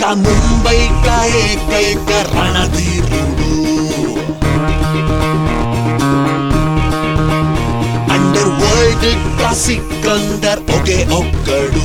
ముంబై ఏకైక రణధీరుడు underworld Sikandar ఒకే ఒక్కడు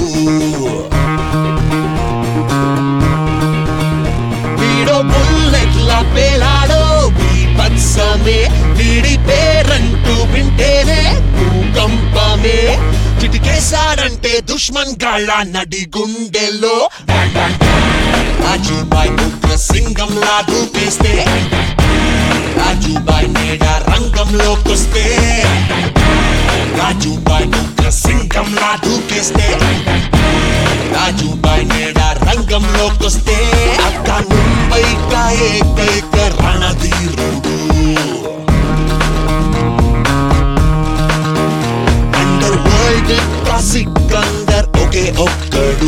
వీడో బుల్లెట్ల పేలాడో బీభత్సమే వీడి పేరంటూ వింటేనే భూకంపమే చిటికేశాడంటే దుష్మన్ గాళ్ళ నడి గుండెల్లో రాజుబాయ్ ఉగ్ర సింగంలా దూకేస్తే రాజుబాయ్ నేడ రంగంలోకొస్తే రాజుబాయ్ ఉగ్ర సింగంలా దూకేస్తే రాజుబాయ్ నేడ రంగంలోకొస్తే అక్క ముంబై ఏకైక రణధీరుడు అండర్ వరల్డ్ సికందర్ ఒకే ఒక్కడు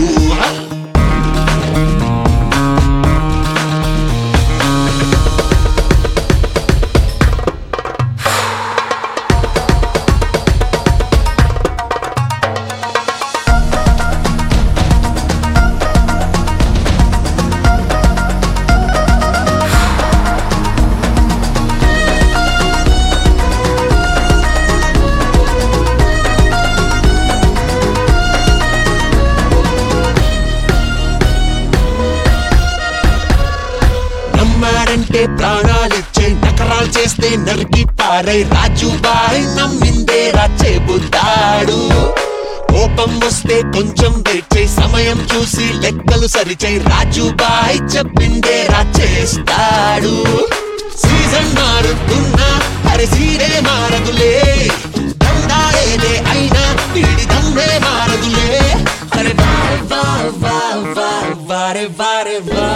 నమ్మాడంటే ప్రాణాలిచ్చే నకరాలు చేస్తే నరికి పారై రాజుబాయ్ నమ్మిందే చెబుతాడు కోపం వస్తే కొంచెం వెయిట్ చేయి సమయం చూసి లెక్కలు సరిచేయి రాజుబాయ్ చెప్పిందే చేస్తాడు సీజన్ మారుతున్నా అరే సీరే మారదులే దండా ఏదే అయినా వీడి దమ్మే మారదులే అరే వారే వా వా వా వారే వారే వా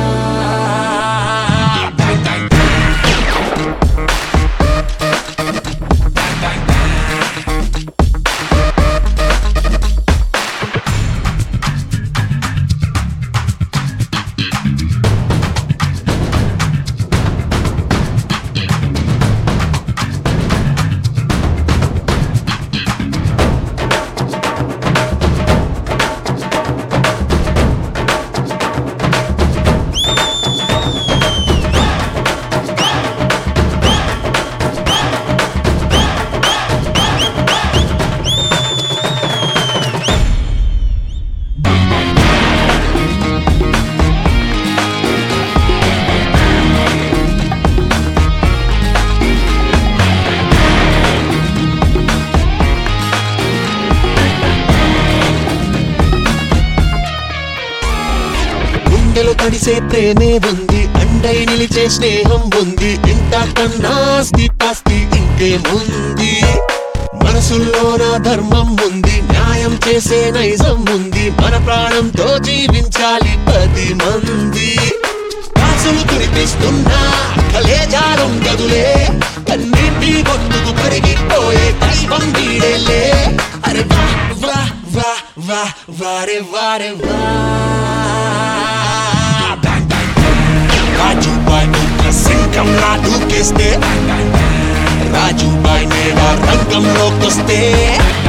గుండెలు తడిసే ప్రేమే ఉంది అండై నిలిచే స్నేహం ఉంది ఇంత కన్నా పాస్తి ఇంకేముంది మనసుల్లో నా ధర్మం ఉంది న్యాయం చేసే నైజం ఉంది మన ప్రాణంతో జీవించాలి పది మంది కాసులు కురిపిస్తున్నా కలేజాలం గదులే కన్నీటి బొట్టుకు కరిగిపోయే దైవం వీడేలే అరే వా వా వా వా వారే వారే వా రాజుబాయ్ ఉగ్ర సింగంలా దూకేస్తే రాజుబాయ్ నేడ రంగంలోకొస్తే